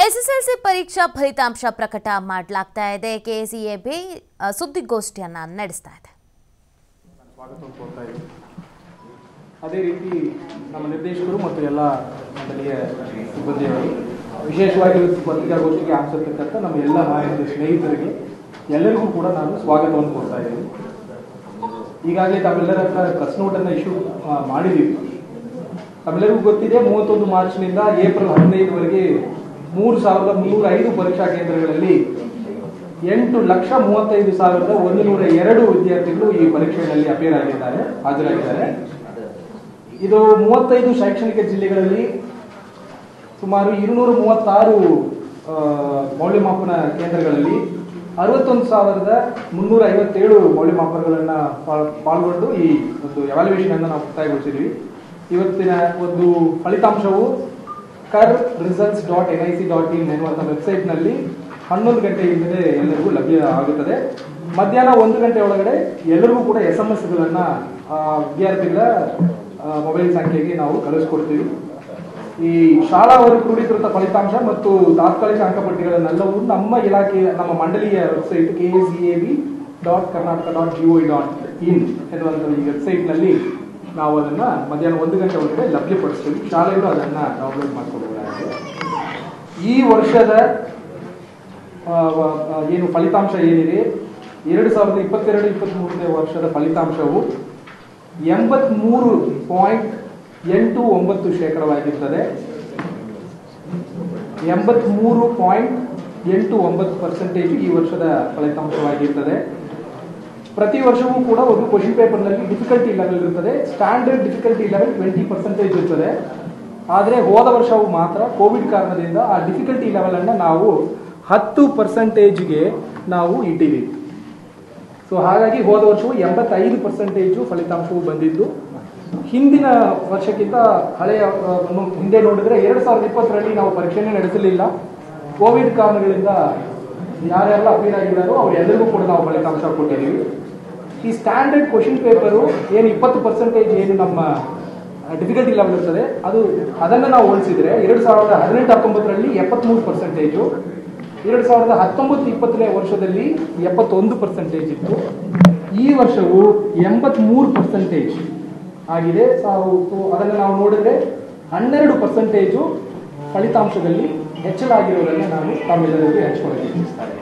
SSLC ಪರೀಕ್ಷಾ ಫಲಿತಾಂಶ ಪ್ರಕಟ ಮಾಡಲಾಗ್ತಾ ಇದೆ ಕೆಸಿಎಬಿ ಸುದ್ದಿಗೋಷ್ಠಿಯನ್ನ ನಡೆಸ್ತಾ ಇದೆ ಸ್ವಾಗತವನ್ನು ಕೋರ್ತಾ ಇದ್ದೀವಿ ಅದೇ ರೀತಿ ನಮ್ಮ ನಿರ್ದೇಶಕರು ಮತ್ತು ಎಲ್ಲ ಮಂಡಳಿಯ ಸಿಬ್ಬಂದಿಯವರು ವಿಶೇಷವಾಗಿ ಇವತ್ತು ಪತ್ರಿಕಾಗೋಷ್ಠಿಗೆ ಆಗ್ತಿರ್ತಕ್ಕಂಥ ನಮ್ಮ ಎಲ್ಲ ಮಾಹಿತಿ ಸ್ನೇಹಿತರಿಗೆ ಎಲ್ಲರಿಗೂ ಕೂಡ ನಾನು ಸ್ವಾಗತವನ್ನು ಕೊಡ್ತಾ ಇದ್ದೀನಿ ಈಗಾಗಲೇ ತಾವೆಲ್ಲರ ಹತ್ರ ಪ್ರೆಸ್ ನೋಟನ್ನು ಇಶ್ಯೂ ಮಾಡಿದ್ದೀವಿ ತಮ್ಮೆಲ್ಲರಿಗೂ ಗೊತ್ತಿದೆ ಮೂವತ್ತೊಂದು ಮಾರ್ಚ್ನಿಂದ ಏಪ್ರಿಲ್ ಹದಿನೈದವರೆಗೆ ಮೂರು ಸಾವಿರದ ಮುನ್ನೂರ ಐದು ಪರೀಕ್ಷಾ ಕೇಂದ್ರಗಳಲ್ಲಿ ಎಂಟು ಲಕ್ಷ ಮೂವತ್ತೈದು ಸಾವಿರದ ಒಂದು ನೂರ ಎರಡು ವಿದ್ಯಾರ್ಥಿಗಳು ಈ ಪರೀಕ್ಷೆಯಲ್ಲಿ ಅಪೇರ್ ಆಗಿದ್ದಾರೆ ಹಾಜರಾಗಿದ್ದಾರೆ ಇದು ಮೂವತ್ತೈದು ಶೈಕ್ಷಣಿಕ ಜಿಲ್ಲೆಗಳಲ್ಲಿ ಸುಮಾರು ഇരുന്നൂರ ಮೂವತ್ತಾರು ಆ, ಮೌಲ್ಯಮಾಪನ ಕೇಂದ್ರಗಳಲ್ಲಿ ಅರವತ್ತೊಂದು ಸಾವಿರದ ಮುನ್ನೂರ ಐವತ್ತೇಳು ಮೌಲ್ಯಮಾಪನಗಳನ್ನು ಪಾಲ್- ಪಾಲ್ಗೊಂಡು ಈ ಒಂದು ಎವಾಲ್ಯೂಯೇಷನ್ ಅನ್ನು ನಾವು ಮುಕ್ತಾಯಗೊಳಿಸಿದ್ವಿ ಇವತ್ತಿನ ಒಂದು ಫಲಿತಾಂಶವು Kar results dot N I C dot in ಎನ್ನುವಂಥ ವೆಬ್ಸೈಟ್ನಲ್ಲಿ ಹನ್ನೊಂದು ಗಂಟೆಯಿಂದಲೇ ಎಲ್ಲರಿಗೂ ಲಭ್ಯ ಆಗುತ್ತದೆ ಮಧ್ಯಾಹ್ನ ಒಂದು ಗಂಟೆ ಒಳಗಡೆ ಎಲ್ಲರಿಗೂ ಕೂಡ ಎಸ್ ಎಂ ಎಸ್ಗಳನ್ನು ವಿದ್ಯಾರ್ಥಿಗಳ ಮೊಬೈಲ್ ಸಂಖ್ಯೆಗೆ ನಾವು ಕಳಿಸ್ಕೊಡ್ತೀವಿ ಈ ಶಾಲಾ ವರ್ಗ ಕ್ರೋಢೀಕೃತ ಫಲಿತಾಂಶ ಮತ್ತು ತಾತ್ಕಾಲಿಕ ಅಂಕಪಟ್ಟಿಗಳನ್ನೆಲ್ಲವೂ ನಮ್ಮ ಇಲಾಖೆಯ ನಮ್ಮ ಮಂಡಳಿಯ website K S E A B dot Karnataka dot G O dot in ಎನ್ನುವಂಥ ಈ ವೆಬ್ಸೈಟ್ನಲ್ಲಿ ನಾವು ಅದನ್ನು ಮಧ್ಯಾಹ್ನ ಒಂದು ಗಂಟೆ ಒಳಗಡೆ ಲಭ್ಯಪಡಿಸ್ತೀವಿ ಶಾಲೆಗಳು ಅದನ್ನು ಡೌನ್ಲೋಡ್ ಮಾಡ್ಕೊಳ್ಬಹುದಾಗಿದೆ ಈ ವರ್ಷದ ಆ, ವ- ಆ, ಏನು ಫಲಿತಾಂಶ ಏನಿದೆ ಎರಡು ಸಾವಿರದ ಇಪ್ಪತ್ತೆರಡು ಇಪ್ಪತ್ತ್ಮೂರನೇ ವರ್ಷದ ಫಲಿತಾಂಶವು ಎಂಬತ್ಮೂರು ಪಾಯಿಂಟ್ ಎಂಟು ಒಂಬತ್ತು ಶೇಕಡವಾಗಿರ್ತದೆ ಎಂಬತ್ಮೂರು ಪಾಯಿಂಟ್ ಎಂಟು ಒಂಬತ್ತು ಪರ್ಸೆಂಟೇಜ್ ಈ ವರ್ಷದ ಫಲಿತಾಂಶವಾಗಿರ್ತದೆ ಪ್ರತಿ ವರ್ಷವೂ ಕೂಡ ಒಂದು ಕ್ವಶನ್ ಪೇಪರ್ನಲ್ಲಿ ಡಿಫಿಕಲ್ಟಿ ಲೆವೆಲ್ ಇರ್ತದೆ standard difficulty level twenty percentage ಇರ್ತದೆ ಆದರೆ ಹೋದ ವರ್ಷವು ಮಾತ್ರ ಕೋವಿಡ್ ಕಾರಣದಿಂದ ಆ ಡಿಫಿಕಲ್ಟಿ ಲೆವೆಲ್ ಅನ್ನು ನಾವು ಹತ್ತು ಪರ್ಸೆಂಟೇಜ್ಗೆ ನಾವು ಇಟ್ಟಿದ್ದೀವಿ ಸೊ ಹಾಗಾಗಿ ಹೋದ ವರ್ಷವು ಎಂಬತ್ತೈದು ಪರ್ಸೆಂಟೇಜು ಫಲಿತಾಂಶವು ಬಂದಿದ್ದು ಹಿಂದಿನ ವರ್ಷಕ್ಕಿಂತ ಹಳೆಯ ಆ, ನು- ಹಿಂದೆ ನೋಡಿದ್ರೆ ಎರಡು ಸಾವಿರದ ಇಪ್ಪತ್ತರಲ್ಲಿ ನಾವು ಪರೀಕ್ಷೆನೇ ನಡೆಸಲಿಲ್ಲ ಕೋವಿಡ್ ಕಾರಣಗಳಿಂದ ಯಾರೆಲ್ಲ ಅಪೀಲ್ ಆಗಿದ್ದಾರೋ ಅವರೆಲ್ಲರಿಗೂ ಕೂಡ ನಾವು ಫಲಿತಾಂಶ ಕೊಟ್ಟಿದ್ದೀವಿ ಈ ಸ್ಟ್ಯಾಂಡರ್ಡ್ ಕ್ವಶನ್ ಪೇಪರು ಏನು ಇಪ್ಪತ್ತು ಪರ್ಸೆಂಟೇಜ್ ಏನು ನಮ್ಮ ಡಿಫಿಕಲ್ಟಿ ಲೆವೆಲ್ ಇರ್ತದೆ ಅದು ಅದನ್ನು ನಾವು ಹೋಲಿಸಿದ್ರೆ ಎರಡು ಸಾವಿರದ ಹದಿನೆಂಟು ಹತ್ತೊಂಬತ್ತರಲ್ಲಿ ಎಪ್ಪತ್ಮೂರು ಪರ್ಸೆಂಟೇಜು ಎರಡು ಸಾವಿರದ ಹತ್ತೊಂಬತ್ತು ಇಪ್ಪತ್ತನೇ ವರ್ಷದಲ್ಲಿ ಎಪ್ಪತ್ತೊಂದು ಪರ್ಸೆಂಟೇಜ್ ಇತ್ತು ಈ ವರ್ಷವು ಎಂಬತ್ಮೂರು ಪರ್ಸೆಂಟೇಜ್ ಆಗಿದೆ ಸಾವು ಅದನ್ನು ನಾವು ನೋಡಿದ್ರೆ ಹನ್ನೆರಡು ಪರ್ಸೆಂಟೇಜು ಫಲಿತಾಂಶದಲ್ಲಿ ಹೆಚ್ಚಳಾಗಿರೋದನ್ನು ನಾನು ತಮ್ಮೆಲ್ಲರಿಗೂ ಹಂಚ್ಕೊಳ್ಳೋಕೆ ಇಚ್ಛಿಸ್ತಾರೆ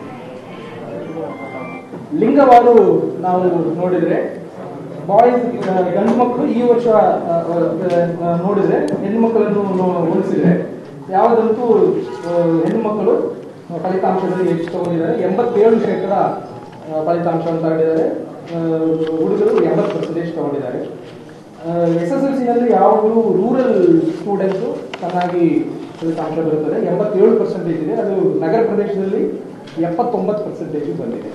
ಲಿಂಗವಾರು ನಾವು ನೋಡಿದ್ರೆ ಬಾಯ್ಸ್ ಗಂಡು ಮಕ್ಕಳು ಈ ವರ್ಷ ಆ, ಆ, ನೋಡಿದ್ರೆ ಹೆಣ್ಣು ಮಕ್ಕಳನ್ನು ನೋ- ಹೋಲಿಸಿದ್ರೆ ಯಾವುದಂತೂ ಆ, ಹೆಣ್ಣು ಮಕ್ಕಳು ಫಲಿತಾಂಶದಲ್ಲಿ ಹೆಚ್ಚು ತಗೊಂಡಿದ್ದಾರೆ ಎಂಬತ್ತೇಳು ಶೇಕಡ ಆ, ಫಲಿತಾಂಶವನ್ನು ತಗೊಂಡಿದ್ದಾರೆ ಆ, ಹುಡುಗರು ಎಂಬತ್ತು ಪರ್ಸೆಂಟೇಜ್ ತಗೊಂಡಿದ್ದಾರೆ ಎಸ್ ಎಸ್ ಎಲ್ ಸಿನಲ್ಲಿ ಯಾವಾಗಲೂ ರೂರಲ್ ಸ್ಟೂಡೆಂಟ್ಸು ಚೆನ್ನಾಗಿ ಫಲಿತಾಂಶ ಬರುತ್ತದೆ ಎಂಬತ್ತೇಳು ಪರ್ಸೆಂಟೇಜ್ ಇದೆ ಅದು ನಗರ ಪ್ರದೇಶದಲ್ಲಿ ಎಪ್ಪತ್ತೊಂಬತ್ತು ಪರ್ಸೆಂಟೇಜ್ ಬಂದಿದೆ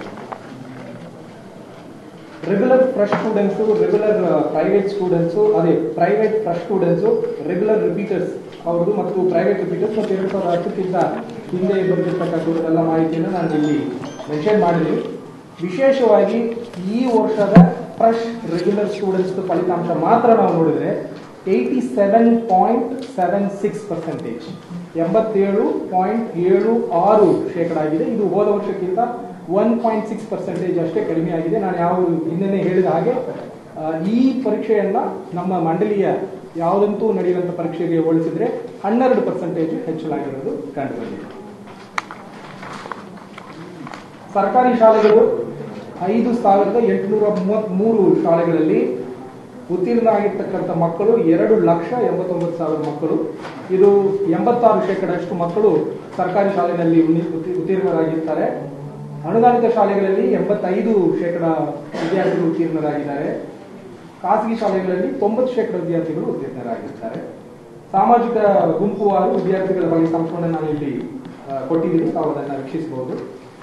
regular fresh students regular private students ಅದೇ private fresh students regular repeaters ಅವ್ರದ್ದು ಮತ್ತು ಪ್ರೈವೇಟ್ ರಿಪೀಟರ್ಸ್ ಮತ್ತು ಎರಡು ಸಾವಿರದ ಹತ್ತಕ್ಕಿಂತ ಹಿಂದೆ ಬಂದಿರತಕ್ಕಂಥವ್ರದೆಲ್ಲ ಮಾಹಿತಿಯನ್ನು ನಾನು ಇಲ್ಲಿ ಮೆನ್ಷನ್ ಮಾಡಿದ್ದೀನಿ ವಿಶೇಷವಾಗಿ ಈ ವರ್ಷದ ಫ್ರೆಶ್ ರೆಗ್ಯುಲರ್ ಸ್ಟೂಡೆಂಟ್ಸ್ ಫಲಿತಾಂಶ ಮಾತ್ರ ನಾವು ನೋಡಿದ್ರೆ eighty seven point seven six percentage ಎಂಬತ್ತೇಳು ಪಾಯಿಂಟ್ ಏಳು ಆರು ಶೇಕಡ ಆಗಿದೆ ಇದು ಹೋದ ವರ್ಷಕ್ಕಿಂತ ಒನ್ ಪಾಯಿಂಟ್ ಸಿಕ್ಸ್ ಪರ್ಸೆಂಟೇಜ್ ಅಷ್ಟೇ ಕಡಿಮೆ ಆಗಿದೆ ನಾನು ಯಾವ ಹಿಂದೆ ಹೇಳಿದ ಹಾಗೆ ಆ, ಈ ಪರೀಕ್ಷೆಯನ್ನ ನಮ್ಮ ಮಂಡಳಿಯ ಯಾವುದಂತೂ ನಡೆಯುವಂಥ ಪರೀಕ್ಷೆಗೆ ಹೋಲಿಸಿದ್ರೆ ಹನ್ನೆರಡು ಪರ್ಸೆಂಟೇಜ್ ಹೆಚ್ಚಳಾಗಿರೋದು ಕಂಡುಬಂದಿದೆ ಸರ್ಕಾರಿ ಶಾಲೆಗಳು ಐದು ಸಾವಿರದ ಎಂಟುನೂರ ಮೂವತ್ತ್ಮೂರು ಶಾಲೆಗಳಲ್ಲಿ ಉತ್ತೀರ್ಣ ಆಗಿರ್ತಕ್ಕಂಥ ಮಕ್ಕಳು ಎರಡು ಲಕ್ಷ ಎಂಬತ್ತೊಂಬತ್ತು ಸಾವಿರ ಮಕ್ಕಳು ಇದು ಎಂಬತ್ತಾರು ಶೇಕಡಷ್ಟು ಮಕ್ಕಳು ಸರ್ಕಾರಿ ಶಾಲೆಯಲ್ಲಿ ಉನ್ನಿ- ಉತ್ತೀ- ಉತ್ತೀರ್ಣರಾಗಿರ್ತಾರೆ ಅನುದಾನಿತ ಶಾಲೆಗಳಲ್ಲಿ ಎಂಬತ್ತೈದು ಶೇಕಡ ವಿದ್ಯಾರ್ಥಿಗಳು ಉತ್ತೀರ್ಣರಾಗಿದ್ದಾರೆ ಖಾಸಗಿ ಶಾಲೆಗಳಲ್ಲಿ ತೊಂಬತ್ತು ಶೇಕಡ ವಿದ್ಯಾರ್ಥಿಗಳು ಉತ್ತೀರ್ಣರಾಗಿರ್ತಾರೆ ಸಾಮಾಜಿಕ ಗುಂಪುವಾರು ವಿದ್ಯಾರ್ಥಿಗಳ ಫಲಿತಾಂಶವನ್ನು ನಾನು ಇಲ್ಲಿ ಆ, ಕೊಟ್ಟಿದ್ದೀನಿ ತಾವು ಅದನ್ನು ವೀಕ್ಷಿಸಬಹುದು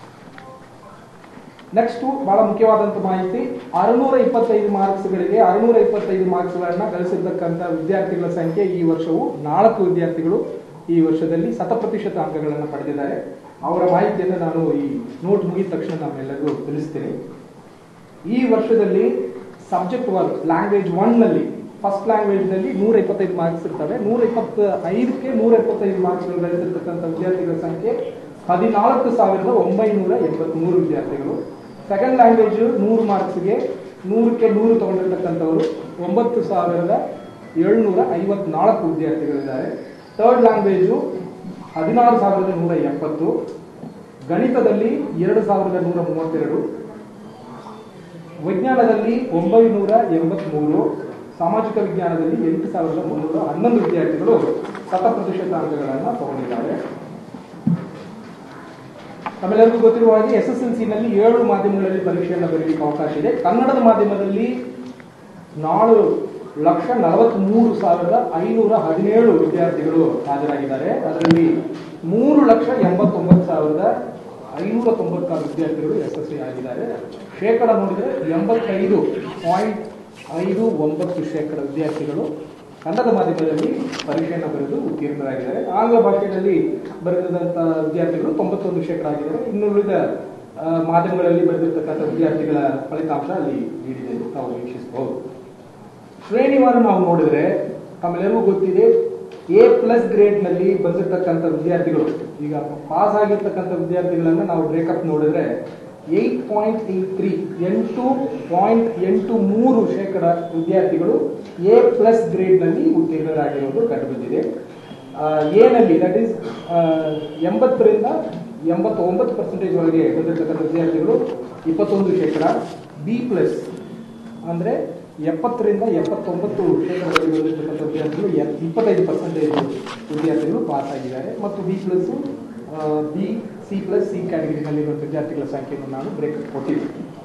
ನೆಕ್ಸ್ಟ್ ಬಹಳ ಮುಖ್ಯವಾದಂತ ಮಾಹಿತಿ ಅರುನೂರ ಇಪ್ಪತ್ತೈದು ಮಾರ್ಕ್ಸ್ಗಳಿಗೆ ಅರುನೂರ ಇಪ್ಪತ್ತೈದು ಮಾರ್ಕ್ಸ್ಗಳನ್ನ ಗಳಿಸಿರ್ತಕ್ಕಂಥ ವಿದ್ಯಾರ್ಥಿಗಳ ಸಂಖ್ಯೆ ಈ ವರ್ಷವು ನಾಲ್ಕು ವಿದ್ಯಾರ್ಥಿಗಳು ಈ ವರ್ಷದಲ್ಲಿ ಶತಪ್ರತಿಶತ ಅಂಕಗಳನ್ನು ಪಡೆದಿದ್ದಾರೆ ಅವರ ಮಾಹಿತಿಯನ್ನು ನಾನು ಈ ನೋಟ್ ಮುಗಿದ ತಕ್ಷಣ ನಮ್ಮೆಲ್ಲರಿಗೂ ತಿಳಿಸ್ತೀನಿ ಈ ವರ್ಷದಲ್ಲಿ ಸಬ್ಜೆಕ್ಟ್ ವರ್ಕ್ ಲ್ಯಾಂಗ್ವೇಜ್ ಒನ್ ನಲ್ಲಿ ಫಸ್ಟ್ ಲ್ಯಾಂಗ್ವೇಜ್ನಲ್ಲಿ ನೂರ ಇಪ್ಪತ್ತೈದು ಮಾರ್ಕ್ಸ್ ಇರ್ತವೆ ನೂರ ಇಪ್ಪತ್ತ ಐದಕ್ಕೆ ನೂರ ಇಪ್ಪತ್ತೈದು ಮಾರ್ಕ್ಸ್ಗಳು ಗಳಿಸಿರ್ತಕ್ಕಂಥ ವಿದ್ಯಾರ್ಥಿಗಳ ಸಂಖ್ಯೆ ಹದಿನಾಲ್ಕು ಸಾವಿರದ ಒಂಬೈನೂರ ಎಂಬತ್ಮೂರು ವಿದ್ಯಾರ್ಥಿಗಳು ಸೆಕೆಂಡ್ ಲ್ಯಾಂಗ್ವೇಜ್ ನೂರು ಮಾರ್ಕ್ಸ್ಗೆ ನೂರಕ್ಕೆ ನೂರು ತಗೊಂಡಿರ್ತಕ್ಕಂಥವರು ಒಂಬತ್ತು ಸಾವಿರದ ಏಳ್ನೂರ ಐವತ್ನಾಲ್ಕು ವಿದ್ಯಾರ್ಥಿಗಳಿದ್ದಾರೆ ಥರ್ಡ್ ಲ್ಯಾಂಗ್ವೇಜು ಹದಿನಾರು ಸಾವಿರದ ನೂರ ಎಪ್ಪತ್ತು ಗಣಿತದಲ್ಲಿ ಎರಡು ಸಾವಿರದ ನೂರ ಮೂವತ್ತೆರಡು ವಿಜ್ಞಾನದಲ್ಲಿ ಒಂಬೈನೂರ ಎಂಬತ್ಮೂರು ಸಾಮಾಜಿಕ ವಿಜ್ಞಾನದಲ್ಲಿ ಎಂಟು ಸಾವಿರದ ಮುನ್ನೂರ ಹನ್ನೊಂದು ವಿದ್ಯಾರ್ಥಿಗಳು ಶತ ಪ್ರತಿಶತ ಅಂಕಗಳನ್ನು ತಗೊಂಡಿದ್ದಾರೆ ನಮ್ಮೆಲ್ಲರಿಗೂ ಗೊತ್ತಿರುವ ಹಾಗೆ ಎಸ್ ಎಸ್ ಎಲ್ ಸಿನಲ್ಲಿ ಏಳು ಮಾಧ್ಯಮಗಳಲ್ಲಿ ಪರೀಕ್ಷೆಯನ್ನು ಬರೆಯಲಿಕ್ಕೆ ಅವಕಾಶ ಇದೆ ಕನ್ನಡದ ಮಾಧ್ಯಮದಲ್ಲಿ ನಾಳು ಲಕ್ಷ ನಲವತ್ಮೂರು ಸಾವಿರದ ಐನೂರ ಹದಿನೇಳು ವಿದ್ಯಾರ್ಥಿಗಳು ಹಾಜರಾಗಿದ್ದಾರೆ ಅದರಲ್ಲಿ ಮೂರು ಲಕ್ಷ ಎಂಬತ್ತೊಂಬತ್ತು ಸಾವಿರದ ಐನೂರ ತೊಂಬತ್ತಾರು ವಿದ್ಯಾರ್ಥಿಗಳು ಯಶಸ್ವಿ ಆಗಿದ್ದಾರೆ ಶೇಕಡ ನೋಡಿದರೆ ಎಂಬತ್ತೈದು ಪಾಯಿಂಟ್ ಐದು ಒಂಬತ್ತು ಶೇಕಡ ವಿದ್ಯಾರ್ಥಿಗಳು ಕನ್ನಡ ಮಾಧ್ಯಮದಲ್ಲಿ ಪರೀಕ್ಷೆಯನ್ನು ಬರೆದು ಉತ್ತೀರ್ಣರಾಗಿದ್ದಾರೆ ಆಂಗ್ಲ ಭಾಷೆಯಲ್ಲಿ ಬರೆದಂಥ ವಿದ್ಯಾರ್ಥಿಗಳು ತೊಂಬತ್ತೊಂದು ಶೇಕಡ ಆಗಿದ್ದಾರೆ ಇನ್ನು ಉಳಿದ ಆ, ಮಾಧ್ಯಮಗಳಲ್ಲಿ ಬರೆದಿರ್ತಕ್ಕಂಥ ವಿದ್ಯಾರ್ಥಿಗಳ ಫಲಿತಾಂಶ ಅಲ್ಲಿ ನೀಡಿದೆ ಎಂದು ತಾವು ವೀಕ್ಷಿಸಬಹುದು ಶ್ರೇಣಿವಾರು ನಾವು ನೋಡಿದ್ರೆ ತಮ್ಮೆಲ್ಲರಿಗೂ ಗೊತ್ತಿದೆ ಎ ಪ್ಲಸ್ ಗ್ರೇಡ್ನಲ್ಲಿ ಬಂದಿರತಕ್ಕಂಥ ವಿದ್ಯಾರ್ಥಿಗಳು ಈಗ ಪಾಸ್ ಆಗಿರ್ತಕ್ಕಂಥ ವಿದ್ಯಾರ್ಥಿಗಳನ್ನ ನಾವು ಬ್ರೇಕಪ್ ನೋಡಿದ್ರೆ ಏಯ್ಟ್ ಪಾಯಿಂಟ್ ಏಯ್ಟ್ ತ್ರೀ ಎಂಟು ಪಾಯಿಂಟ್ ಎಂಟು ಮೂರು ಶೇಕಡ ವಿದ್ಯಾರ್ಥಿಗಳು ಎ ಪ್ಲಸ್ ಗ್ರೇಡ್ನಲ್ಲಿ ಉತ್ತೀರ್ಣರಾಗಿರೋದು ಕಂಡುಬಂದಿದೆ ಎನಲ್ಲಿ ದಟ್ ಈಸ್ ಎಂಬತ್ತರಿಂದ ಎಂಬತ್ತೊಂಬತ್ತು ಪರ್ಸೆಂಟೇಜ್ ಒಳಗೆ ಬಂದಿರತಕ್ಕಂಥ ವಿದ್ಯಾರ್ಥಿಗಳು ಇಪ್ಪತ್ತೊಂದು ಶೇಕಡ ಬಿ ಪ್ಲಸ್ ಅಂದರೆ ಎಪ್ಪತ್ತರಿಂದ ಎಪ್ಪತ್ತೊಂಬತ್ತು ಶೇಕಡದಲ್ಲಿ ಬಂದಿರತಕ್ಕಂಥ ವಿದ್ಯಾರ್ಥಿಗಳು ಎ- ಇಪ್ಪತ್ತೈದು ಪರ್ಸೆಂಟೇಜ್ ವಿದ್ಯಾರ್ಥಿಗಳು ಪಾಸ್ ಆಗಿದ್ದಾರೆ ಮತ್ತು B plus B C plus C ಕ್ಯಾಟಗರಿನಲ್ಲಿರುವ ವಿದ್ಯಾರ್ಥಿಗಳ ಸಂಖ್ಯೆಯನ್ನು ನಾನು ಬ್ರೇಕ್ ಕೊಟ್ಟಿದ್ದೆ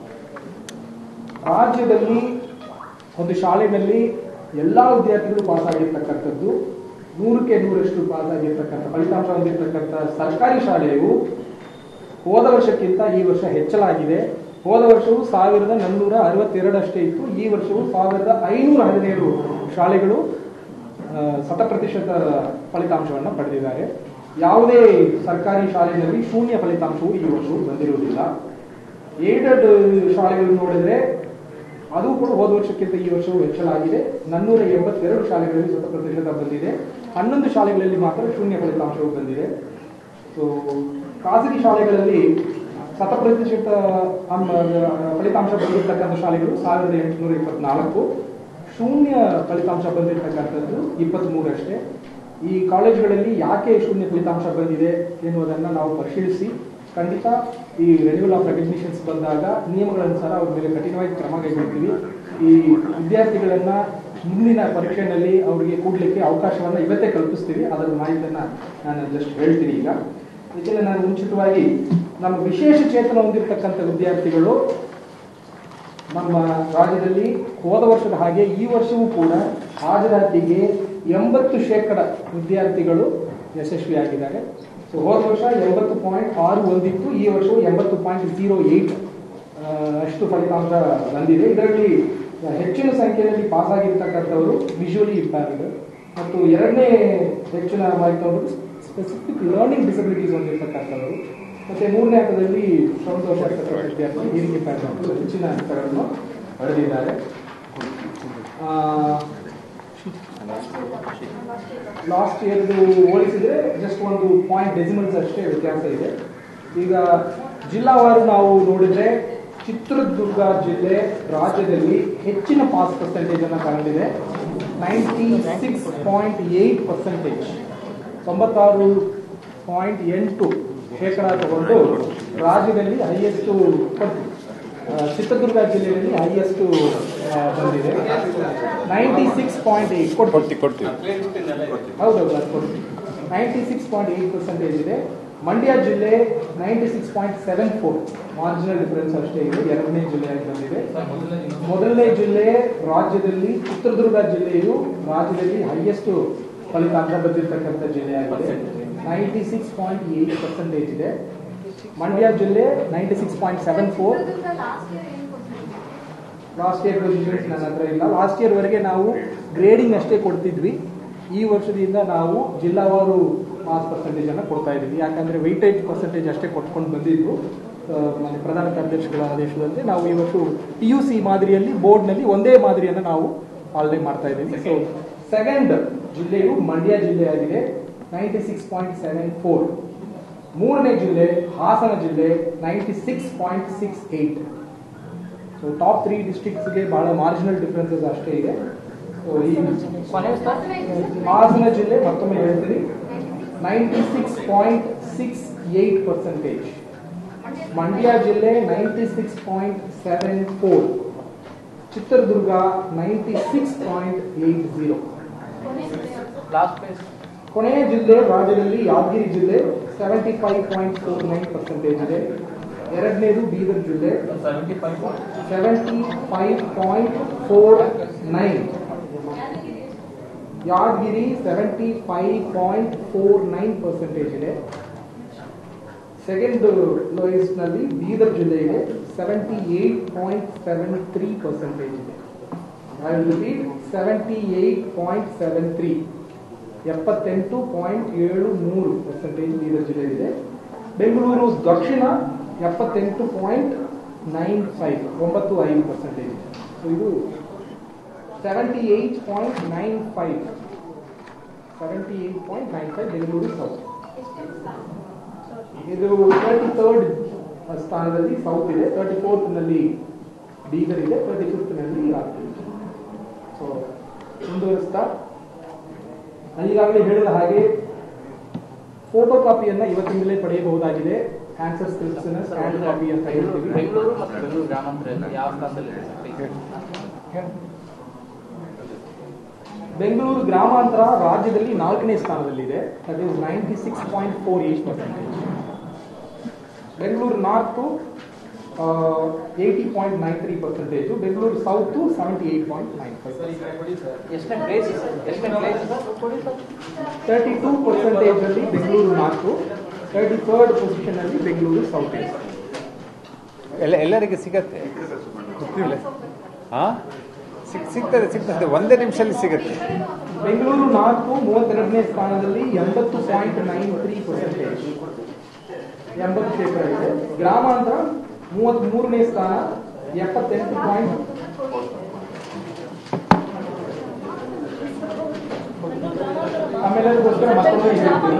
ರಾಜ್ಯದಲ್ಲಿ ಒಂದು ಶಾಲೆಯಲ್ಲಿ ಎಲ್ಲ ವಿದ್ಯಾರ್ಥಿಗಳು ಪಾಸ್ ಆಗಿರ್ತಕ್ಕಂಥದ್ದು ನೂರಕ್ಕೆ ನೂರಷ್ಟು ಪಾಸ್ ಆಗಿರ್ತಕ್ಕಂಥ ಫಲಿತಾಂಶ ಹೊಂದಿರತಕ್ಕಂಥ ಸರ್ಕಾರಿ ಶಾಲೆಯು ಹೋದ ವರ್ಷಕ್ಕಿಂತ ಈ ವರ್ಷ ಹೆಚ್ಚಲಾಗಿದೆ ಹೋದ ವರ್ಷವು ಸಾವಿರದ ನಾನ್ನೂರ ಅರವತ್ತೆರಡಷ್ಟೇ ಇತ್ತು ಈ ವರ್ಷವು ಸಾವಿರದ ಐನೂರ ಹದಿನೇಳು ಶಾಲೆಗಳು ಆ, ಶತ ಪ್ರತಿಶತ ಫಲಿತಾಂಶವನ್ನು ಪಡೆದಿದ್ದಾರೆ ಯಾವುದೇ ಸರ್ಕಾರಿ ಶಾಲೆಯಲ್ಲಿ ಶೂನ್ಯ ಫಲಿತಾಂಶವು ಈ ವರ್ಷವು ಬಂದಿರುವುದಿಲ್ಲ ಏಡೆಡ್ ಶಾಲೆಗಳು ನೋಡಿದ್ರೆ ಅದು ಕೂಡ ಹೋದ ವರ್ಷಕ್ಕಿಂತ ಈ ವರ್ಷವು ಹೆಚ್ಚಳಾಗಿದೆ ನಾನ್ನೂರ ಎಂಬತ್ತೆರಡು ಶಾಲೆಗಳಲ್ಲಿ ಶತ ಪ್ರತಿಶತ ಬಂದಿದೆ ಹನ್ನೊಂದು ಶಾಲೆಗಳಲ್ಲಿ ಮಾತ್ರ ಶೂನ್ಯ ಫಲಿತಾಂಶವು ಬಂದಿದೆ ಸೊ ಖಾಸಗಿ ಶಾಲೆಗಳಲ್ಲಿ ಶತ ಪ್ರತಿಶತ ಅಂ- ಫಲಿತಾಂಶ ಬಂದಿರತಕ್ಕಂಥ ಶಾಲೆಗಳು ಸಾವಿರದ ಎಂಟುನೂರ ಇಪ್ಪತ್ನಾಲ್ಕು ಶೂನ್ಯ ಫಲಿತಾಂಶ ಬಂದಿರತಕ್ಕಂಥದ್ದು ಇಪ್ಪತ್ತ್ಮೂರಷ್ಟೇ ಈ ಕಾಲೇಜುಗಳಲ್ಲಿ ಯಾಕೆ ಶೂನ್ಯ ಫಲಿತಾಂಶ ಬಂದಿದೆ ಎನ್ನುವುದನ್ನು ನಾವು ಪರಿಶೀಲಿಸಿ ಖಂಡಿತ ಈ ರೆನ್ಯೂವಲ್ ಆಫ್ ರೆಕಗ್ನಿಷನ್ಸ್ ಬಂದಾಗ ನಿಯಮಗಳ ಅನುಸಾರ ಅವ್ರ ಮೇಲೆ ಕಠಿಣವಾಗಿ ಕ್ರಮ ಕೈಗೊಳ್ತೀವಿ ಈ ವಿದ್ಯಾರ್ಥಿಗಳನ್ನ ಮುಂದಿನ ಪರೀಕ್ಷೆಯಲ್ಲಿ ಅವರಿಗೆ ಕೂಡಲಿಕ್ಕೆ ಅವಕಾಶವನ್ನು ಇವತ್ತೇ ಕಲ್ಪಿಸ್ತೀವಿ ಅದರ ಮಾಹಿತಿಯನ್ನು ನಾನು ಜಸ್ಟ್ ಹೇಳ್ತೀನಿ ಈಗ ಇದಕ್ಕೆ ನಾನು ಮುಂಚಿತವಾಗಿ ನಮ್ಮ ವಿಶೇಷ ಚೇತನ ಹೊಂದಿರತಕ್ಕಂಥ ವಿದ್ಯಾರ್ಥಿಗಳು ನಮ್ಮ ರಾಜ್ಯದಲ್ಲಿ ಹೋದ ವರ್ಷದ ಹಾಗೆ ಈ ವರ್ಷವೂ ಕೂಡ ಹಾಜರಾತಿಗೆ ಎಂಬತ್ತು ಶೇಕಡ ವಿದ್ಯಾರ್ಥಿಗಳು ಯಶಸ್ವಿಯಾಗಿದ್ದಾರೆ ಸೊ ಹೋದ ವರ್ಷ ಎಂಬತ್ತು ಪಾಯಿಂಟ್ ಆರು ಒಂದಿತ್ತು ಈ ವರ್ಷವು ಎಂಬತ್ತು ಪಾಯಿಂಟ್ ಜೀರೋ ಏಯ್ಟ್ ಅಷ್ಟು ಫಲಿತಾಂಶ ಬಂದಿದೆ ಇದರಲ್ಲಿ ಹೆಚ್ಚಿನ ಸಂಖ್ಯೆಯಲ್ಲಿ ಪಾಸ್ ಆಗಿರ್ತಕ್ಕಂಥವರು ವಿಜುವಲಿ ಇಂಪ್ಯಾರ್ಡ್ ಮತ್ತು ಎರಡನೇ ಹೆಚ್ಚಿನ ಮಾಹಿತಿ ತಗೊಂಡು ಸ್ಪೆಸಿಫಿಕ್ ಲರ್ನಿಂಗ್ ಡಿಸಬಿಲಿಟೀಸ್ ಹೊಂದಿರತಕ್ಕಂಥವರು ಮತ್ತೆ ಮೂರನೇ ಹಂತದಲ್ಲಿ ಶ್ರಮದೋಷ ಇರ್ತಕ್ಕಂಥ ವಿದ್ಯಾರ್ಥಿ ಹೀರಿಗೆ ಪ್ಯಾಟರ್ನ್ ಹೆಚ್ಚಿನ ಅಂಕಗಳನ್ನು ಪಡೆದಿದ್ದಾರೆ ಲಾಸ್ಟ್ ಇಯರ್ದು ಹೋಲಿಸಿದ್ರೆ ಜಸ್ಟ್ ಒಂದು ಪಾಯಿಂಟ್ ಡೆಸಿಮಲ್ಸ್ ಅಷ್ಟೇ ವ್ಯತ್ಯಾಸ ಇದೆ ಈಗ ಜಿಲ್ಲಾವಾರು ನಾವು ನೋಡಿದ್ರೆ ಚಿತ್ರದುರ್ಗ ಜಿಲ್ಲೆ ರಾಜ್ಯದಲ್ಲಿ ಹೆಚ್ಚಿನ ಪಾಸ್ ಪರ್ಸೆಂಟೇಜ್ ಅನ್ನು ತಗೊಂಡಿದೆ ninety six point eight percentage ತೊಂಬತ್ತಾರು ಪಾಯಿಂಟ್ ಎಂಟು ಶೇಕಡ ತಗೊಂಡು ರಾಜ್ಯದಲ್ಲಿ ಹೈಯೆಸ್ಟು ಚಿತ್ರದುರ್ಗ ಜಿಲ್ಲೆಯಲ್ಲಿ ಹೈಯೆಸ್ಟು ಬಂದಿದೆ ನೈಂಟಿ ಸಿಕ್ಸ್ ಪಾಯಿಂಟ್ ಏಯ್ಟ್ ಕೊಡ್ತೀವಿ ಕೊಡ್ತೀವಿ ಹೌದೌದು ಅದು ಕೊಡ್ತೀವಿ ninety six point eight percentage ಇದೆ ಮಂಡ್ಯ ಜಿಲ್ಲೆ ninety six point seven four marginal difference ಅಷ್ಟೇ ಇದೆ ಎರಡನೇ ಜಿಲ್ಲೆಯಾಗಿ ಬಂದಿದೆ ಮೊದಲನೇ ಜಿಲ್ಲೆ ರಾಜ್ಯದಲ್ಲಿ ಚಿತ್ರದುರ್ಗ ಜಿಲ್ಲೆಯು ರಾಜ್ಯದಲ್ಲಿ ಹೈಯೆಸ್ಟ್ ಫಲಿತಾಂಶ ಬಂದಿರತಕ್ಕಂಥ ಜಿಲ್ಲೆಯಾಗಿದೆ ninety six point eight percentage ಇದೆ ಮಂಡ್ಯ ಜಿಲ್ಲೆ ninety six point seven four last year results ನನ್ನ ಹತ್ರ ಇಲ್ಲ ಲಾಸ್ಟ್ ಇಯರ್ ವರೆಗೆ ನಾವು ಗ್ರೇಡಿಂಗ್ ಅಷ್ಟೇ ಕೊಡ್ತಿದ್ವಿ ಈ ವರ್ಷದಿಂದ ನಾವು ಜಿಲ್ಲಾವಾರು ಮಾಸ್ ಪರ್ಸೆಂಟೇಜ್ ಅನ್ನು ಕೊಡ್ತಾ ಇದ್ದೀವಿ ಯಾಕಂದ್ರೆ ವೈಟೇಜ್ ಪರ್ಸೆಂಟೇಜ್ ಅಷ್ಟೇ ಕೊಟ್ಕೊಂಡು ಬಂದಿದ್ವು ಆ, ಮಾನ್ಯ ಪ್ರಧಾನ ಕಾರ್ಯದರ್ಶಿಗಳ ಆದೇಶದಂತೆ ನಾವು ಈ ವರ್ಷ ಪಿ ಯು ಸಿ ಮಾದರಿಯಲ್ಲಿ ಬೋರ್ಡ್ನಲ್ಲಿ ಒಂದೇ ಮಾದರಿಯನ್ನು ನಾವು ಆಲ್ರೆಡಿ ಮಾಡ್ತಾ ಇದ್ದೀವಿ ಸೊ ಸೆಕೆಂಡ್ ಜಿಲ್ಲೆಯು ಮಂಡ್ಯ ಜಿಲ್ಲೆ ಆಗಿದೆ ninety six point seven four ಮೂರನೇ ಜಿಲ್ಲೆ ಹಾಸನ ಜಿಲ್ಲೆ ninety six point six eight so top three ಡಿಸ್ಟ್ರಿಕ್ಟ್ಸ್ಗೆ ಬಹಳ ಮಾರ್ಜಿನಲ್ ಡಿಫ್ರೆನ್ಸಸ್ ಅಷ್ಟೇ ಇದೆ ಸೊ ಈ ಹಾಸನ ಜಿಲ್ಲೆ ಮತ್ತೊಮ್ಮೆ ಹೇಳ್ತೀನಿ ninety six point six eight percentage Mandya ಜಿಲ್ಲೆ ninety six point seven four Chitradurga ninety six point eight zero ಕೊನೆಯ ಜಿಲ್ಲೆ ರಾಜ್ಯದಲ್ಲಿ ಯಾದಗಿರಿ ಜಿಲ್ಲೆ seventy five point four nine percentage ಇದೆ ಎರಡನೇದು ಬೀದರ್ ಜಿಲ್ಲೆ seventy five point four nine Yadgir seventy five point four nine percentage ಇದೆ second lowest ನಲ್ಲಿ ಬೀದರ್ ಜಿಲ್ಲೆ ಇದೆ seventy eight point seven three percentage ಇದೆ I repeat seventy eight point seven three ಎಪ್ಪತ್ತೆಂಟು point ಏಳು ಮೂರು ಪರ್ಸೆಂಟೇಜ್ ಬೀದರ್ ಜಿಲ್ಲೆ ಇದೆ ಬೆಂಗಳೂರು ದಕ್ಷಿಣ ಎಪ್ಪತ್ತೆಂಟು ಪಾಯಿಂಟ್ ನೈನ್ ಫೈವ್ ಒಂಬತ್ತು ಐದು ಪರ್ಸೆಂಟೇಜ್ ಇದೆ ಸೊ ಇದು seventy eight point nine five seventy eight point nine five Bengaluru south ಇದು ತರ್ಟಿ ಥರ್ಡ್ ಸ್ಥಾನದಲ್ಲಿ ಸೌತ್ ಇದೆ ತರ್ಟಿ ಫೋರ್ತ್ ನಲ್ಲಿ ಬೀದರ್ ಇದೆ ತರ್ಟಿ ಫಿಫ್ತ್ ನಲ್ಲಿ ಯಾದಗಿರಿ ಸೊ ಮುಂದುವರಿಸ್ತಾ ನಾನು ಈಗಾಗಲೇ ಹೇಳಿದ ಹಾಗೆ ಫೋಟೋ ಕಾಪಿಯನ್ನ ಇವತ್ತಿಂದಲೇ ಪಡೆಯಬಹುದಾಗಿದೆ ಆನ್ಸರ್ ಸ್ಕ್ರಿಪ್ಟ್ಸ್ ಸ್ಕ್ಯಾನ್ ಕಾಪಿ ಅಂತ ಹೇಳ್ತೀವಿ ಬೆಂಗಳೂರು ಮತ್ತು ಬೆಂಗಳೂರು ಗ್ರಾಮಾಂತರ ಯಾವ ಸ್ಥಾನದಲ್ಲಿ ಇದೆ? ಬೆಂಗಳೂರು ಗ್ರಾಮಾಂತರ ರಾಜ್ಯದಲ್ಲಿ ನಾಲ್ಕನೇ ಸ್ಥಾನದಲ್ಲಿದೆ that is ninety six point four eight percentage Bengaluru north eighty point nine three percentage Bengaluru south seventy eight point nine five ಎಷ್ಟನೇ ಪ್ಲೇಸ್ ಎಷ್ಟನೇ ಪ್ಲೇಸ್ ತರ್ಟಿ ಟೂ ಪರ್ಸೆಂಟೇಜ್ ಅಲ್ಲಿ ಬೆಂಗಳೂರು ನಾಲ್ಕು ತರ್ಟಿ ಥರ್ಡ್ ಪೊಸಿಷನ್ ಅಲ್ಲಿ ಬೆಂಗಳೂರು ಸೌತ್ ಇದೆ ಎಲ್ಲ ಎಲ್ಲರಿಗೆ ಸಿಗತ್ತೆ ಗೊತ್ತಿಲ್ಲ ಹಾ ಸಿಗ್ ಸಿಗ್ತದೆ ಸಿಗ್ತದೆ ಒಂದೇ ನಿಮಿಷದಲ್ಲಿ ಸಿಗುತ್ತೆ ಬೆಂಗಳೂರು ನಾಲ್ಕು ಮೂವತ್ತೆರಡನೇ ಸ್ಥಾನದಲ್ಲಿ ಎಂಬತ್ತು ಪಾಯಿಂಟ್ ನೈನ್ ತ್ರೀ ಪರ್ಸೆಂಟೇಜ್ ಎಂಬತ್ತು ಶೇಕಡ ಇದೆ ಗ್ರಾಮಾಂತರ ಮೂವತ್ತ್ ಮೂರನೇ ಸ್ಥಾನ ಎಪ್ಪತ್ತೆಂಟು ಪಾಯಿಂಟ್ ಆಮೇಲೆ ಅದಕ್ಕೋಸ್ಕರ ಮತ್ತೊಮ್ಮೆ ಹೇಳ್ತೀನಿ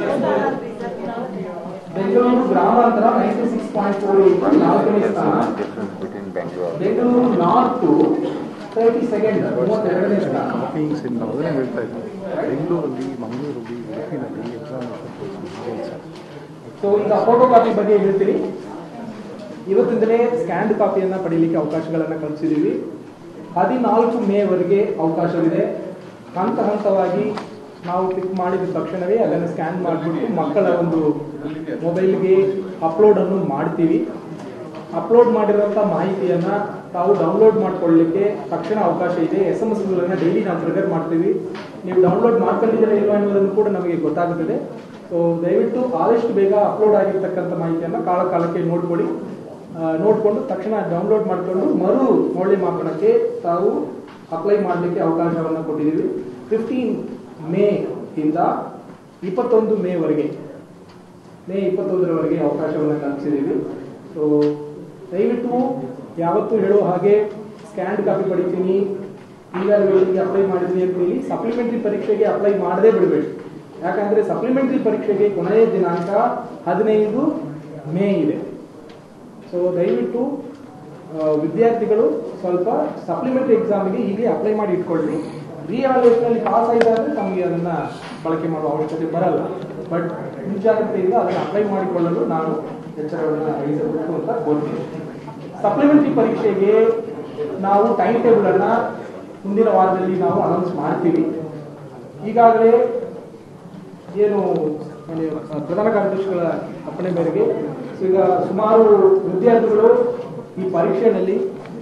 ಬೆಂಗಳೂರು ಗ್ರಾಮಾಂತರ ninety six point four eight ನಾಲ್ಕನೇ ಸ್ಥಾನ difference between Bengaluru Bengaluru north thirty second ಮೂವತ್ತೆರಡನೇ ಸ್ಥಾನ ಮೀಟಿಂಗ್ಸ್ ಇಂದ ಅದನ್ನೇ ಹೇಳ್ತಾ ಇದ್ದೆ ಬೆಂಗಳೂರಲ್ಲಿ ಮಂಗಳೂರಲ್ಲಿ ಉಡುಪಿನಲ್ಲಿ ಎಕ್ಸಾಮ್ ಸೊ ಈಗ ಫೋಟೋ ಕಾಪಿ ಬಗ್ಗೆ ಹೇಳ್ತೀನಿ ಇವತ್ತಿಂದಲೇ ಸ್ಕ್ಯಾನ್ಡ್ ಕಾಪಿಯನ್ನ ಪಡೀಲಿಕ್ಕೆ ಅವಕಾಶಗಳನ್ನ ಕಲ್ಪಿಸಿದೀವಿ ಹದಿನಾಲ್ಕು ಮೇವರೆಗೆ ಅವಕಾಶವಿದೆ ಹಂತ ಹಂತವಾಗಿ ನಾವು ಪಿಕ್ ಮಾಡಿದ ತಕ್ಷಣವೇ ಅದನ್ನು ಸ್ಕ್ಯಾನ್ ಮಾಡಿಬಿಟ್ಟು ಮಕ್ಕಳ ಒಂದು ಮೊಬೈಲ್ಗೆ ಅಪ್ಲೋಡ್ ಅನ್ನು ಮಾಡ್ತೀವಿ ಅಪ್ಲೋಡ್ ಮಾಡಿರುವಂಥ ಮಾಹಿತಿಯನ್ನ ತಾವು ಡೌನ್ಲೋಡ್ ಮಾಡ್ಕೊಳ್ಳಿಕ್ಕೆ ತಕ್ಷಣ ಅವಕಾಶ ಇದೆ ಎಸ್ ಎಂ ಎಸ್ಗಳನ್ನು ಡೈಲಿ ನಾವು ಟ್ರಿಗರ್ ಮಾಡ್ತೀವಿ ನೀವು ಡೌನ್ಲೋಡ್ ಮಾಡ್ಕೊಂಡಿದ್ದೀರಾ ಇಲ್ವಾ ಅನ್ನೋದನ್ನು ಕೂಡ ನಮಗೆ ಗೊತ್ತಾಗುತ್ತದೆ ಸೊ ದಯವಿಟ್ಟು ಆದಷ್ಟು ಬೇಗ ಅಪ್ಲೋಡ್ ಆಗಿರ್ತಕ್ಕಂಥ ಮಾಹಿತಿಯನ್ನು ಕಾಲ ಕಾಲಕ್ಕೆ ನೋಡ್ಕೊಳ್ಳಿ ಆ, ನೋಡ್ಕೊಂಡು ತಕ್ಷಣ ಡೌನ್ಲೋಡ್ ಮಾಡಿಕೊಂಡು ಮರು ಮೌಲ್ಯಮಾಪನಕ್ಕೆ ತಾವು ಅಪ್ಲೈ ಮಾಡಲಿಕ್ಕೆ ಅವಕಾಶವನ್ನು ಕೊಟ್ಟಿದ್ದೀವಿ ಫಿಫ್ಟೀನ್ ಮೇ ಇಂದ ಇಪ್ಪತ್ತೊಂದು ಮೇವರೆಗೆ ಮೇ ಇಪ್ಪತ್ತೊಂದರವರೆಗೆ ಅವಕಾಶವನ್ನು ಕಲ್ಪಿಸಿದ್ದೀವಿ ಸೊ ದಯವಿಟ್ಟು ಯಾವತ್ತೂ ಹೇಳೋ ಹಾಗೆ ಸ್ಕ್ಯಾನ್ಡ್ ಕಾಪಿ ಪಡಿತೀನಿ ಈಗಾಗಲೇ ಅಪ್ಲೈ ಮಾಡಿದ್ದೀನಿ ಅಂತ ಹೇಳಿ ಸಪ್ಲಿಮೆಂಟರಿ ಪರೀಕ್ಷೆಗೆ ಅಪ್ಲೈ ಮಾಡದೇ ಬಿಡಬೇಡಿ ಯಾಕಂದ್ರೆ ಸಪ್ಲಿಮೆಂಟರಿ ಪರೀಕ್ಷೆಗೆ ಕೊನೆಯ ದಿನಾಂಕ ಹದಿನೈದು ಮೇ ಇದೆ ಸೊ ದಯವಿಟ್ಟು ಆ, ವಿದ್ಯಾರ್ಥಿಗಳು ಸ್ವಲ್ಪ ಸಪ್ಲಿಮೆಂಟರಿ ಎಕ್ಸಾಮ್ಗೆ ಈಗಲೇ ಅಪ್ಲೈ ಮಾಡಿ ಇಟ್ಕೊಳ್ಳಿ ರಿಯಾಲೇಷನಲ್ಲಿ ಪಾಸ್ ಆಯಿತಾದ್ರೆ ನಮಗೆ ಅದನ್ನ ಬಳಕೆ ಮಾಡುವ ಅವಶ್ಯಕತೆ ಬರಲ್ಲ ಬಟ್ ಮುಂಜಾಗ್ರತೆಯಿಂದ ಅದನ್ನು ಅಪ್ಲೈ ಮಾಡಿಕೊಳ್ಳಲು ನಾನು ಎಚ್ಚರವನ್ನು ವಹಿಸಬೇಕು ಅಂತ ಕೋರ್ತೀನಿ ಸಪ್ಲಿಮೆಂಟರಿ ಪರೀಕ್ಷೆಗೆ ನಾವು ಟೈಮ್ ಟೇಬಲ್ ಅನ್ನ ಮುಂದಿನ ವಾರದಲ್ಲಿ ನಾವು ಅನೌನ್ಸ್ ಮಾಡ್ತೀವಿ ಈಗಾಗಲೇ ಏನು ಅಲ್ಲಿ ಪ್ರಧಾನ ಕಾರ್ಯದರ್ಶಿಗಳ ಅಪ್ಪಣೆ ಮೇರೆಗೆ ಈಗ ಸುಮಾರು ವಿದ್ಯಾರ್ಥಿಗಳು ಈ ಪರೀಕ್ಷೆಯಲ್ಲಿ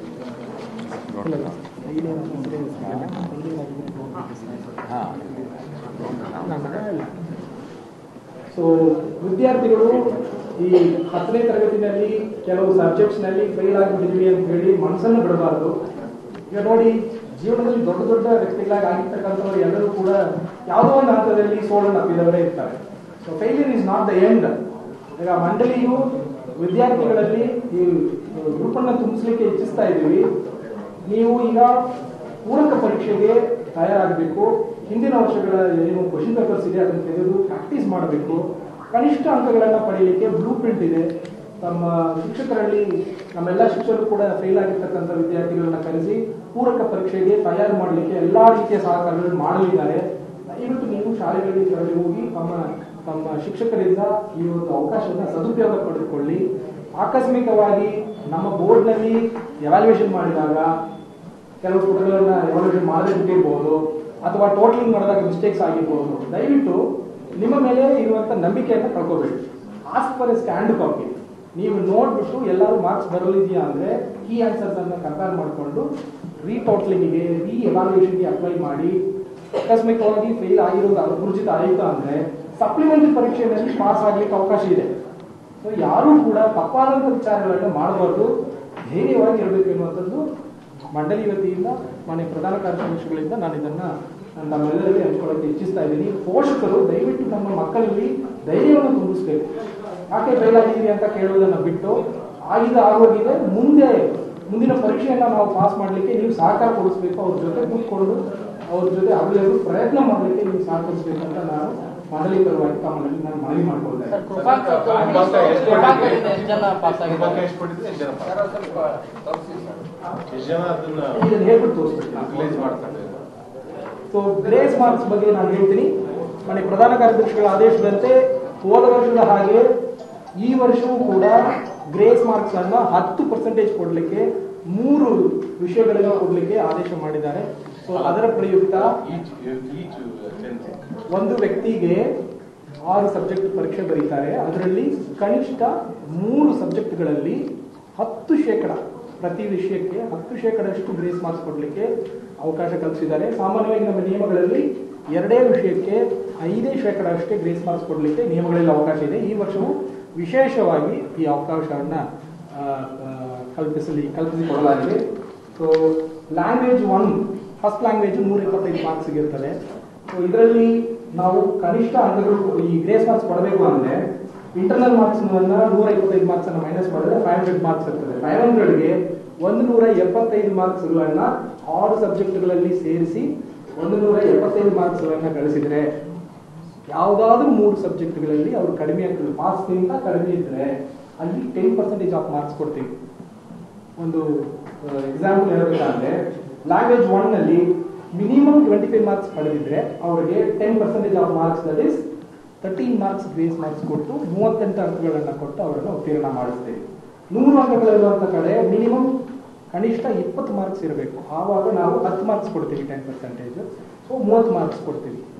ಹಾ ಸೊ ವಿದ್ಯಾರ್ಥಿಗಳು ಈ ಹತ್ತನೇ ತರಗತಿನಲ್ಲಿ ಕೆಲವು ಸಬ್ಜೆಕ್ಟ್ಸ್ ನಲ್ಲಿ ಫೇಲ್ ಆಗಿಬಿಟ್ಟಿದ್ವಿ ಅಂತ ಹೇಳಿ ಮನಸ್ಸನ್ನು ಬಿಡಬಾರದು ಈಗ ನೋಡಿ ಜೀವನದಲ್ಲಿ ದೊಡ್ಡ ದೊಡ್ಡ ವ್ಯಕ್ತಿಗಳಾಗಿ ಆಗಿರ್ತಕ್ಕಂಥವ್ರು ಎಲ್ಲರೂ ಕೂಡ ಯಾವುದೋ ಒಂದು ಹಂತದಲ್ಲಿ ಸೋಲನ್ನು ಅಪ್ಪಿದವರೇ ಇರ್ತಾರೆ so failure is not the end ಈಗ ಮಂಡಳಿಯು ವಿದ್ಯಾರ್ಥಿಗಳಲ್ಲಿ ಈ ಗ್ರೂಪ್ ಅನ್ನ ತುಂಬಿಸ್ಲಿಕ್ಕೆ ಇಚ್ಛಿಸ್ತಾ ಇದ್ದೀವಿ ನೀವು ಈಗ ಪೂರಕ ಪರೀಕ್ಷೆಗೆ ತಯಾರಾಗಬೇಕು ಹಿಂದಿನ ವರ್ಷಗಳ ಏನು ಕ್ವಶನ್ ಪೇಪರ್ಸ್ ಇದೆ ಅದನ್ನು ತೆಗೆದು ಪ್ರಾಕ್ಟೀಸ್ ಮಾಡಬೇಕು ಕನಿಷ್ಠ ಅಂಕಗಳನ್ನು ಪಡೆಯಲಿಕ್ಕೆ ಬ್ಲೂ ಪ್ರಿಂಟ್ ಇದೆ ತಮ್ಮ ಶಿಕ್ಷಕರಲ್ಲಿ ನಮ್ಮೆಲ್ಲ ಶಿಕ್ಷಕರು ಕೂಡ ಫೇಲ್ ಆಗಿರ್ತಕ್ಕಂಥ ವಿದ್ಯಾರ್ಥಿಗಳನ್ನ ಕರೆಸಿ ಪೂರಕ ಪರೀಕ್ಷೆಗೆ ತಯಾರು ಮಾಡಲಿಕ್ಕೆ ಎಲ್ಲಾ ರೀತಿಯ ಸಹಕಾರಗಳನ್ನು ಮಾಡಲಿದ್ದಾರೆ ದಯವಿಟ್ಟು ನೀವು ಶಾಲೆಗಳಿಗೆ ತೆರಳಿ ಹೋಗಿ ತಮ್ಮ ತಮ್ಮ ಶಿಕ್ಷಕರಿಂದ ಈ ಒಂದು ಅವಕಾಶವನ್ನು ಸದುಪಯೋಗ ಪಡೆದುಕೊಳ್ಳಿ ಆಕಸ್ಮಿಕವಾಗಿ ನಮ್ಮ ಬೋರ್ಡ್ನಲ್ಲಿ ಎವ್ಯಾಲ್ಯೂಯೇಷನ್ ಮಾಡಿದಾಗ ಕೆಲವು ಪುಟಗಳನ್ನ ಎವಾಲ್ಯೂಷನ್ ಮಾಡದೇ ಬಿಟ್ಟಿರ್ಬೋದು ಅಥವಾ ಟೋಟಲಿಂಗ್ ಮಾಡಿದಾಗ ಮಿಸ್ಟೇಕ್ಸ್ ಆಗಿರ್ಬೋದು ದಯವಿಟ್ಟು ನಿಮ್ಮ ಮೇಲೆ ಇರುವಂತ ನಂಬಿಕೆಯನ್ನು ಕಳ್ಕೋಬೇಡಿ ask for a stand copy ನೀವು ನೋಡ್ಬಿಟ್ಟು ಎಲ್ಲರೂ ಮಾರ್ಕ್ಸ್ ಬರಲಿದೆಯಾ ಅಂದ್ರೆ ಕೀ ಆನ್ಸರ್ಸ್ ಅನ್ನ ಕಂಪೇರ್ ಮಾಡಿಕೊಂಡು ರೀಟೋಟ್ಲಿಂಗಿಗೆ ರೀ ಎವಾಲ್ಯೂಯೇಷನ್ಗೆ ಅಪ್ಲೈ ಮಾಡಿ ಆಕಸ್ಮಿಕವಾಗಿ ಫೇಲ್ ಆಗಿರೋದು ಅನುರ್ಜಿತ ಆಯಿತು ಅಂದ್ರೆ ಸಪ್ಲಿಮೆಂಟರಿ ಪರೀಕ್ಷೆಯಲ್ಲಿ ಪಾಸ್ ಆಗ್ಲಿಕ್ಕೆ ಅವಕಾಶ ಇದೆ ಸೊ ಯಾರೂ ಕೂಡ ತಪ್ಪಾದಂಥ ವಿಚಾರಗಳನ್ನು ಮಾಡಬಾರ್ದು ಧೈರ್ಯವಾಗಿ ಇರಬೇಕು ಎನ್ನುವಂಥದ್ದು ಮಂಡಳಿ ವತಿಯಿಂದ ಮಾನ್ಯ ಪ್ರಧಾನ ಕಾರ್ಯದರ್ಶಿಗಳಿಂದ ನಾನು ಇದನ್ನ ನಮ್ಮೆಲ್ಲರಿಗೆ ಹಂಚ್ಕೊಳ್ಳೋಕೆ ಇಚ್ಛಿಸ್ತಾ ಇದ್ದೀನಿ ಪೋಷಕರು ದಯವಿಟ್ಟು ನಮ್ಮ ಮಕ್ಕಳಲ್ಲಿ ಧೈರ್ಯವನ್ನು ತುಂಬಿಸ್ಬೇಕು ಯಾಕೆ ಫೇಲ್ ಆಗಿದ್ದೀರಿ ಅಂತ ಕೇಳುವುದನ್ನು ಬಿಟ್ಟು ಆಗಿದೆ ಆಗೋಗಿದೆ ಮುಂದೆ ಮುಂದಿನ ಪರೀಕ್ಷೆಯನ್ನ ನಾವು ಪಾಸ್ ಮಾಡಲಿಕ್ಕೆ ನೀವು ಸಹಕಾರ ಕೊಡಿಸ್ಬೇಕು ಅವ್ರ ಜೊತೆ ಕೂತ್ಕೊಂಡು ಅವ್ರ ಜೊತೆ ಅವರೆಲ್ಲರೂ ಪ್ರಯತ್ನ ಮಾಡಲಿಕ್ಕೆ ನೀವು ಸಹಕರಿಸಬೇಕು ಅಂತ ನಾನು ಮಂಡಳಿ ಪರವಾಗಿ ತಮ್ಮಲ್ಲಿ ನಾನು ಮನವಿ ಮಾಡ್ಕೊಳ್ತಾ ಸರ್ ಇದ್ದೀನಿ. ಕೃಪಾಂಕ ಕೃಪಾಂಕದಿಂದ ಎಷ್ಟು ಜನ ಪಾಸ್ ಆಗಿದ್ದಾರೆ ಇದನ್ನ ಹೇಳ್ಬಿಟ್ಟು ತೋರಿಸ್ಬೇಕು ಸೊ ಗ್ರೇಸ್ ಮಾರ್ಕ್ಸ್ ಬಗ್ಗೆ ನಾನು ಹೇಳ್ತೀನಿ ಮನೆ ಪ್ರಧಾನ ಕಾರ್ಯದರ್ಶಿಗಳ ಆದೇಶದಂತೆ ಹೋದ ವರ್ಷದ ಹಾಗೆ ಈ ವರ್ಷವೂ ಕೂಡ ಗ್ರೇಸ್ ಮಾರ್ಕ್ಸ್ ಅನ್ನ ಹತ್ತು ಪರ್ಸೆಂಟೇಜ್ ಕೊಡ್ಲಿಕ್ಕೆ ಮೂರು ವಿಷಯಗಳನ್ನು ಕೊಡ್ಲಿಕ್ಕೆ ಆದೇಶ ಮಾಡಿದ್ದಾರೆ ಸೊ ಅದರ ಪ್ರಯುಕ್ತ ಒಂದು ವ್ಯಕ್ತಿಗೆ ಆರು ಸಬ್ಜೆಕ್ಟ್ ಪರೀಕ್ಷೆ ಬರೀತಾರೆ ಅದರಲ್ಲಿ ಕನಿಷ್ಠ ಮೂರು ಸಬ್ಜೆಕ್ಟ್ಗಳಲ್ಲಿ ಹತ್ತು ಶೇಕಡ ಪ್ರತಿ ವಿಷಯಕ್ಕೆ ಹತ್ತು ಶೇಕಡಷ್ಟು ಗ್ರೇಸ್ ಮಾರ್ಕ್ಸ್ ಕೊಡಲಿಕ್ಕೆ ಅವಕಾಶ ಕಲ್ಪಿಸಿದ್ದಾರೆ ಸಾಮಾನ್ಯವಾಗಿ ನಮ್ಮ ನಿಯಮಗಳಲ್ಲಿ ಎರಡೇ ವಿಷಯಕ್ಕೆ ಐದೇ ಶೇಕಡ ಅಷ್ಟೇ ಗ್ರೇಸ್ ಮಾರ್ಕ್ಸ್ ಕೊಡಲಿಕ್ಕೆ ನಿಯಮಗಳಲ್ಲಿ ಅವಕಾಶ ಇದೆ ಈ ವರ್ಷವೂ ವಿಶೇಷವಾಗಿ ಈ ಅವಕಾಶವನ್ನ ಆ, ಆ, ಕಲ್ಪಿಸಲಿ ಕಲ್ಪಿಸಿಕೊಡಲಾಗಿದೆ so language one first language ನೂರ ಇಪ್ಪತ್ತೈದು ಮಾರ್ಕ್ಸ್ ಇರ್ತದೆ ಸೊ ಇದರಲ್ಲಿ ನಾವು ಕನಿಷ್ಠ ಅಂಕಗಳು ಈ ಗ್ರೇಸ್ ಮಾರ್ಕ್ಸ್ ಕೊಡಬೇಕು ಅಂದ್ರೆ ಇಂಟರ್ನಲ್ ಮಾರ್ಕ್ಸ್ ನೂರ ಇಪ್ಪತ್ತೈದು ಮಾರ್ಕ್ಸ್ ಅನ್ನ ಮೈನಸ್ ಮಾಡಿದ್ರೆ ಫೈವ್ ಹಂಡ್ರೆಡ್ ಮಾರ್ಕ್ಸ್ ಇರ್ತದೆ ಫೈವ್ ಹಂಡ್ರೆಡ್ಗೆ ಒಂದು ನೂರ ಎಪ್ಪತ್ತೈದು ಮಾರ್ಕ್ಸ್ಗಳನ್ನ ಆರು ಸಬ್ಜೆಕ್ಟ್ಗಳಲ್ಲಿ ಸೇರಿಸಿ ಒಂದು ನೂರ ಎಪ್ಪತ್ತೈದು ಮಾರ್ಕ್ಸ್ಗಳನ್ನ ಗಳಿಸಿದ್ರೆ ಯಾವುದಾದ್ರೂ ಮೂರು ಸಬ್ಜೆಕ್ಟ್ಗಳಲ್ಲಿ ಅವರು ಕಡಿಮೆ ಆಗ್ತದೆ ಪಾಸ್ಗಿಂತ ಕಡಿಮೆ ಇದ್ರೆ ಅಲ್ಲಿ ಟೆನ್ ಪರ್ಸೆಂಟೇಜ್ ಆಫ್ ಮಾರ್ಕ್ಸ್ ಕೊಡ್ತೀವಿ ಒಂದು ಎಕ್ಸಾಂಪಲ್ ಹೇಳ್ಬೇಕಂದ್ರೆ ಲ್ಯಾಂಗ್ವೇಜ್ ಒನ್ ನಲ್ಲಿ ಮಿನಿಮಮ್ ಟ್ವೆಂಟಿ ಫೈವ್ ಮಾರ್ಕ್ಸ್ ಪಡೆದಿದ್ರೆ ಅವರಿಗೆ ten percentage of marks that is thirteen marks grace marks ಕೊಟ್ಟು ಮೂವತ್ತೆಂಟು ಅಂಕಗಳನ್ನು ಕೊಟ್ಟು ಅವರನ್ನು ಉತ್ತೀರ್ಣ ಮಾಡಿಸ್ತೇವೆ ನೂರು ಅಂಕಗಳಿರುವಂತ ಕಡೆ ಮಿನಿಮಮ್ ಕನಿಷ್ಠ ಇಪ್ಪತ್ತು ಮಾರ್ಕ್ಸ್ ಇರಬೇಕು ಆವಾಗ ನಾವು ಹತ್ತು ಮಾರ್ಕ್ಸ್ ಕೊಡ್ತೀವಿ ಟೆನ್ ಪರ್ಸೆಂಟೇಜ್ ಸೊ ಮೂವತ್ತು ಮಾರ್ಕ್ಸ್ ಕೊಡ್ತೀವಿ